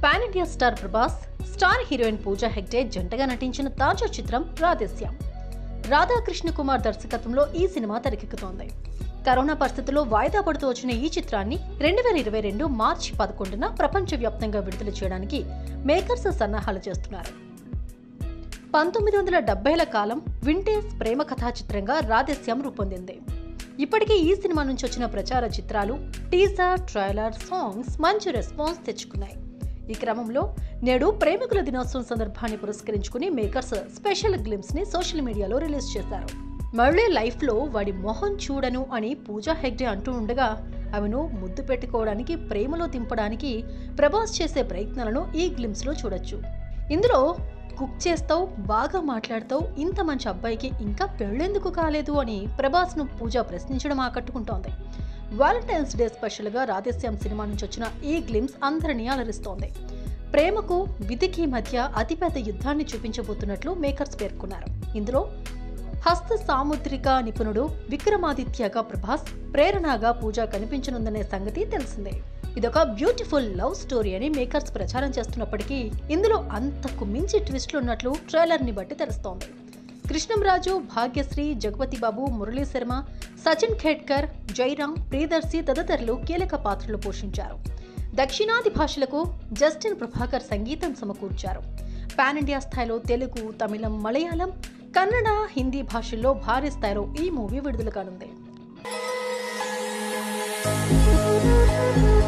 pan India star Prabhas star heroine Pooja Hegde జంటగా నటించిన తాజా చిత్రం రాధేశ్యాం రాధాకృష్ణ కుమార్ దర్శకత్వంలో ఈ సినిమా తెరకెక్కుతోంది కరోనా పరిస్థితుల్లో వాయిదా పడుతూ వచ్చిన ఈ చిత్రాన్ని రెండు వేల ఇరవై రెండు మార్చి పదకొండున ప్రపంచవ్యాప్తంగా విడుదల చేయడానికి మేకర్స్ సన్నాహాలు చేస్తున్నారు పంతొమ్మిది వందల డెబ్బైల కాలం వింటేజ్ ప్రేమ కథా చిత్రంగా రాధేశ్యాం రూపొందింది ఇప్పటికే ఈ సినిమా నుంచి వచ్చిన ప్రచార చిత్రాలు టీజర్ ట్రైలర్ సాంగ్స్ మంచి రెస్పాన్స్ తెచ్చుకున్నాయి ఈ క్రమంలో నేడు ప్రేమికుల దినోత్సవం సందర్భాన్ని పురస్కరించుకుని మేకర్స్ స్పెషల్ గ్లిమ్స్ ని సోషల్ మీడియాలో రిలీజ్ చేశారు మళ్ళీ లైఫ్ లో వాడి మొహం చూడను అని పూజా హెగ్డే అంటూ ఉండగా ఆమెను ముద్దు పెట్టుకోవడానికి ప్రేమలో దింపడానికి ప్రభాస్ చేసే ప్రయత్నాలను ఈ గ్లిమ్స్ లో చూడొచ్చు ఇందులో కుక్ చేస్తావు బాగా మాట్లాడతావు ఇంత మంచి అబ్బాయికి ఇంకా పెళ్ళెందుకు కాలేదు అని ప్రభాస్ను పూజ ప్రశ్నించడం ఆకట్టుకుంటోంది వాలంటైన్స్ డే స్పెషల్గా రాధేశ్యాం సినిమా నుంచి వచ్చిన ఈ గ్లిమ్స్ అందరినీ అలరిస్తోంది ప్రేమకు విధికి మధ్య అతిపెద్ద యుద్ధాన్ని చూపించబోతున్నట్లు మేకర్స్ పేర్కొన్నారు ఇందులో హస్త సాముద్రిక నిపుణుడు విక్రమాదిత్యగా ప్రభాస్ ప్రేరణగా పూజ కనిపించనుందనే సంగతి తెలిసిందే ఇదొక బ్యూటిఫుల్ లవ్ స్టోరీ అని మేకర్స్ ప్రచారం చేస్తున్నప్పటికీ ఇందులో అంతకు మించి ట్విస్టులు ఉన్నట్లు ట్రైలర్ ని బట్టి తెలుస్తోంది కృష్ణంరాజు భాగ్యశ్రీ జగపతి బాబు మురళీ శర్మ సచిన్ ఖేడ్కర్ జైరాం ప్రియదర్శి తదితరులు కీలక పాత్రలు పోషించారు దక్షిణాది భాషలకు జస్టిన్ ప్రభాకర్ సంగీతం సమకూర్చారు పాన్ ఇండియా స్థాయిలో తెలుగు తమిళం మలయాళం కన్నడ హిందీ భాషల్లో భారీ స్థాయిలో ఈ మూవీ విడుదల కానుంది